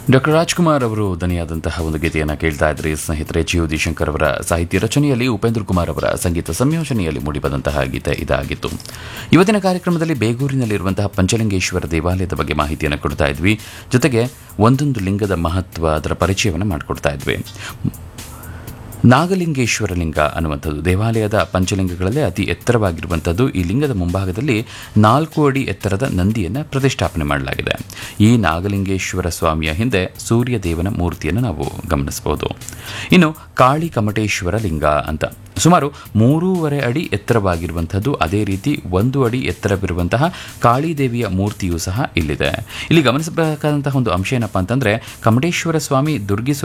doctor Rajkumar ಅವರು ದನಿಯಾದಂತಹ ಒಂದು ಗೀತೆಯನ್ನು ಕೇಳ್ತಾ ಇದ್ರಿ ಸ್ನೇಹಿತರೆ ಜಿ ಯು ಶಂಕರ್ ಅವರ ಸಾಹಿತ್ಯ ರಚನೆಯಲ್ಲಿ ಉಪೇಂದ್ರ ಕುಮಾರ್ ಅವರ ಸಂಗೀತ ಸಂಯೋಜನೆಯಲ್ಲಿ ಮೂಡಿಬಂದಂತಹ ಗೀತೆ ಇದಾಗಿತ್ತು ಇವತ್ತಿನ ಕಾರ್ಯಕ್ರಮದಲ್ಲಿ ಬೇಗೂರಿನಲ್ಲಿರುವಂತಹ ಪಂಚಲಿಂಗೇಶ್ವರ ದೇವಾಲಯದ ಬಗ್ಗೆ ಮಾಹಿತಿಯನ್ನು ಕೊಡ್ತಾ ಇದ್ವಿ ಜೊತೆಗೆ ಒಂದೊಂದು ಲಿಂಗದ ಮಹತ್ವ ಅದರ ಪರಿಚಯವನ್ನು ಮಾಡಿಕೊಡ್ತಾ ಇದ್ವಿ ನಾಗಲಿಂಗೇಶ್ವರ ಲಿಂಗ ಅನ್ನುವಂಥದ್ದು ದೇವಾಲಯದ ಪಂಚಲಿಂಗಗಳಲ್ಲೇ ಅತಿ ಎತ್ತರವಾಗಿರುವಂಥದ್ದು ಈ ಲಿಂಗದ ಮುಂಭಾಗದಲ್ಲಿ ನಾಲ್ಕು ಅಡಿ ಎತ್ತರದ ನಂದಿಯನ್ನು ಪ್ರತಿಷ್ಠಾಪನೆ ಮಾಡಲಾಗಿದೆ ಈ ನಾಗಲಿಂಗೇಶ್ವರ ಸ್ವಾಮಿಯ ಹಿಂದೆ ಸೂರ್ಯ ದೇವನ ಮೂರ್ತಿಯನ್ನು ನಾವು ಗಮನಿಸಬಹುದು ಇನ್ನು ಕಾಳಿ ಕಮಟೇಶ್ವರ ಲಿಂಗ ಅಂತ ಸುಮಾರು ಮೂರೂವರೆ ಅಡಿ ಎತ್ತರವಾಗಿರುವಂಥದ್ದು ಅದೇ ರೀತಿ ಒಂದು ಅಡಿ ಎತ್ತರವಿರುವಂತಹ ಕಾಳಿದೇವಿಯ ಮೂರ್ತಿಯೂ ಸಹ ಇಲ್ಲಿದೆ ಇಲ್ಲಿ ಗಮನಿಸಬೇಕಾದಂತಹ ಒಂದು ಅಂಶ ಏನಪ್ಪ ಅಂತಂದ್ರೆ ಕಮಟೇಶ್ವರ ಸ್ವಾಮಿ ದುರ್ಗಿ